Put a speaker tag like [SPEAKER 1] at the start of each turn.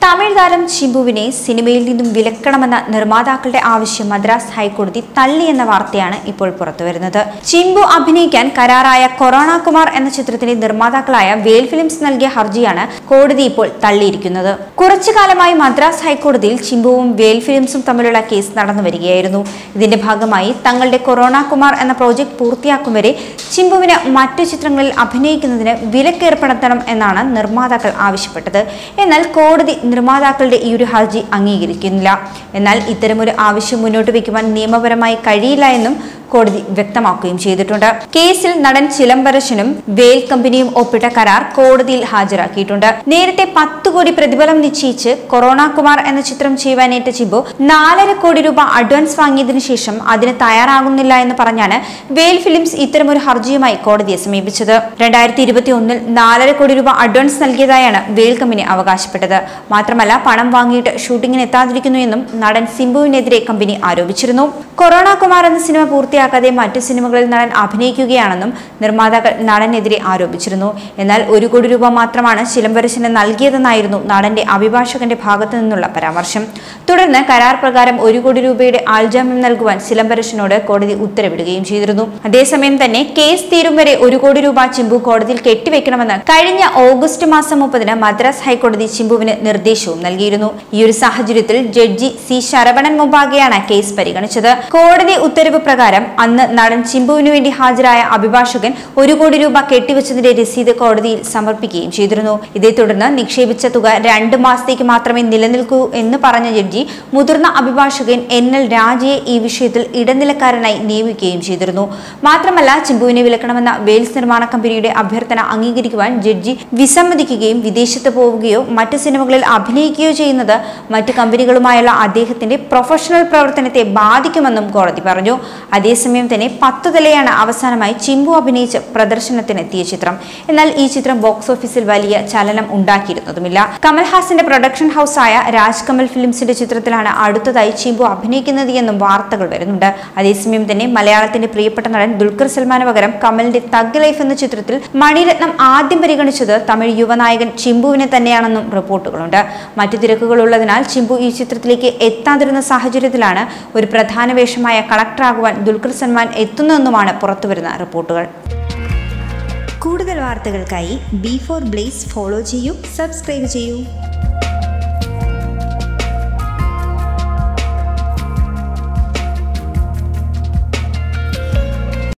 [SPEAKER 1] തമിഴ് താരം ചിമ്പുവിനെ സിനിമയിൽ നിന്നും വിലക്കണമെന്ന നിർമ്മാതാക്കളുടെ ആവശ്യം മദ്രാസ് ഹൈക്കോടതി തള്ളിയെന്ന വാർത്തയാണ് ഇപ്പോൾ പുറത്തുവരുന്നത് ചിമ്പു അഭിനയിക്കാൻ കരാറായ കൊറോണ കുമാർ എന്ന ചിത്രത്തിന്റെ നിർമ്മാതാക്കളായ വേൽ ഫിലിംസ് നൽകിയ ഹർജിയാണ് കോടതി ഇപ്പോൾ തള്ളിയിരിക്കുന്നത് കുറച്ചു കാലമായി മദ്രാസ് ഹൈക്കോടതിയിൽ ചിമ്പുവും വേൽ ഫിലിംസും തമ്മിലുള്ള കേസ് നടന്നു വരികയായിരുന്നു ഇതിന്റെ ഭാഗമായി തങ്ങളുടെ കൊറോണ കുമാർ എന്ന പ്രോജക്ട് പൂർത്തിയാക്കും വരെ ചിമ്പുവിന് മറ്റു ചിത്രങ്ങളിൽ അഭിനയിക്കുന്നതിന് വിലക്കേർപ്പെടുത്തണം എന്നാണ് നിർമ്മാതാക്കൾ ആവശ്യപ്പെട്ടത് എന്നാൽ കോടതി നിർമ്മാതാക്കളുടെ ഈ ഒരു ഹർജി അംഗീകരിക്കുന്നില്ല എന്നാൽ ഇത്തരമൊരു ആവശ്യം മുന്നോട്ട് വയ്ക്കുവാൻ നിയമപരമായി കഴിയില്ല എന്നും കോടതി വ്യക്തമാക്കുകയും ചെയ്തിട്ടുണ്ട് കേസിൽ നടൻ ചിലംബരശനും വേൽ കമ്പനിയും ഒപ്പിട്ട കരാർ കോടതിയിൽ ഹാജരാക്കിയിട്ടുണ്ട് നേരത്തെ പത്ത് കോടി പ്രതിഫലം നിശ്ചയിച്ച് കൊറോണ കുമാർ എന്ന ചിത്രം ചെയ്യുവാനേറ്റ ചിബു നാലര കോടി രൂപ അഡ്വാൻസ് വാങ്ങിയതിനു ശേഷം അതിന് തയ്യാറാകുന്നില്ല എന്ന് പറഞ്ഞാണ് വേൽ ഫിലിംസ് ഇത്തരമൊരു ഹർജിയുമായി കോടതിയെ സമീപിച്ചത് രണ്ടായിരത്തി ഇരുപത്തി ഒന്നിൽ നാലര കോടി രൂപ അഡ്വാൻസ് നൽകിയതായാണ് വേൽ കമ്പനി അവകാശപ്പെട്ടത് മാത്രമല്ല പണം വാങ്ങിയിട്ട് ഷൂട്ടിങ്ങിന് എത്താതിരിക്കുന്നു എന്നും നടൻ സിംബുവിനെതിരെ കമ്പനി ആരോപിച്ചിരുന്നു കൊറോണ കുമാർ എന്ന സിനിമ പൂർത്തിയാക്കാതെ മറ്റു സിനിമകളിൽ നടൻ അഭിനയിക്കുകയാണെന്നും നിർമ്മാതാക്കൾ നടനെതിരെ ആരോപിച്ചിരുന്നു എന്നാൽ ഒരു കോടി രൂപ മാത്രമാണ് ചിലംബരശന് നൽകിയതെന്നായിരുന്നു നടന്റെ അഭിഭാഷകന്റെ ഭാഗത്തു നിന്നുള്ള പരാമർശം തുടർന്ന് കരാർ പ്രകാരം ഒരു കോടി രൂപയുടെ ആൾജാമ്യം നൽകുവാൻ ചിലംബരശനോട് കോടതി ഉത്തരവിടുകയും ചെയ്തിരുന്നു അതേസമയം തന്നെ കേസ് തീരും വരെ ഒരു കോടി രൂപ ചിമ്പു കോടതിയിൽ കെട്ടിവെക്കണമെന്ന് കഴിഞ്ഞ ഓഗസ്റ്റ് മാസം മുപ്പതിന് മദ്രാസ് ഹൈക്കോടതി ചിമ്പുവിന് നിർദ്ദേശവും നൽകിയിരുന്നു ഈ ഒരു സാഹചര്യത്തിൽ ജഡ്ജി സി ശരവണൻ മുമ്പാകെയാണ് കേസ് പരിഗണിച്ചത് കോടതി ഉത്തരവ് പ്രകാരം അന്ന് നടൻ ചിമ്പുവിനു വേണ്ടി ഹാജരായ അഭിഭാഷകൻ ഒരു കോടി രൂപ കെട്ടിവെച്ചതിന്റെ രസീത് കോടതിയിൽ സമർപ്പിക്കുകയും ചെയ്തിരുന്നു ഇതേ തുടർന്ന് നിക്ഷേപിച്ച തുക രണ്ട് മാസത്തേക്ക് മാത്രമേ നിലനിൽക്കൂ എന്ന് പറഞ്ഞ ജഡ്ജി മുതിർന്ന അഭിഭാഷകൻ എൻ എൽ രാജയെ ഈ വിഷയത്തിൽ ഇടനിലക്കാരനായി നിയമിക്കുകയും ചെയ്തിരുന്നു മാത്രമല്ല ചിമ്പുവിനെ വിലക്കണമെന്ന വെയിൽസ് നിർമ്മാണ കമ്പനിയുടെ അഭ്യർത്ഥന അംഗീകരിക്കുവാൻ ജഡ്ജി വിസമ്മതിക്കുകയും വിദേശത്ത് പോവുകയോ മറ്റ് സിനിമകളിൽ അഭിനയിക്കുകയോ ചെയ്യുന്നത് മറ്റ് കമ്പനികളുമായുള്ള അദ്ദേഹത്തിന്റെ പ്രൊഫഷണൽ പ്രവർത്തനത്തെ ബാധിക്കുമെന്നും കോടതി പറഞ്ഞു അതേസമയം തന്നെ പത്ത് തലയാണ് അവസാനമായി ചിമ്പു അഭിനയിച്ച് പ്രദർശനത്തിനെത്തിയ ചിത്രം എന്നാൽ ഈ ചിത്രം ബോക്സ് ഓഫീസിൽ വലിയ ചലനം ഉണ്ടാക്കിയിരുന്നതുമില്ല കമൽഹാസന്റെ പ്രൊഡക്ഷൻ ഹൗസായ രാജ് കമൽ ഫിലിംസിന്റെ ചിത്രത്തിലാണ് അടുത്തതായി ചിമ്പു അഭിനയിക്കുന്നത് എന്നും വാർത്തകൾ വരുന്നുണ്ട് അതേസമയം തന്നെ മലയാളത്തിന്റെ പ്രിയപ്പെട്ട നടൻ ദുൽഖർ സൽമാന് പകരം കമലിന്റെ തഗ് ലൈഫ് എന്ന ചിത്രത്തിൽ മണിരത്നം ആദ്യം പരിഗണിച്ചത് തമിഴ് യുവനായകൻ ചിമ്പുവിനെ തന്നെയാണെന്നും റിപ്പോർട്ടുകളുണ്ട് മറ്റു തിരക്കുകളുള്ളതിനാൽ ചിമ്പു ഈ ചിത്രത്തിലേക്ക് എത്താതിരുന്ന സാഹചര്യത്തിലാണ് ഒരു പ്രധാന വേഷമായ കളക്ടറാകുവാൻ ദുൽഖർ സൽമാൻ എത്തുന്നതെന്നുമാണ് പുറത്തുവരുന്ന റിപ്പോർട്ടുകൾ കൂടുതൽ വാർത്തകൾക്കായി ബി ഫോർ ബ്ലേസ് ഫോളോ ചെയ്യൂ സബ്സ്ക്രൈബ് ചെയ്യൂ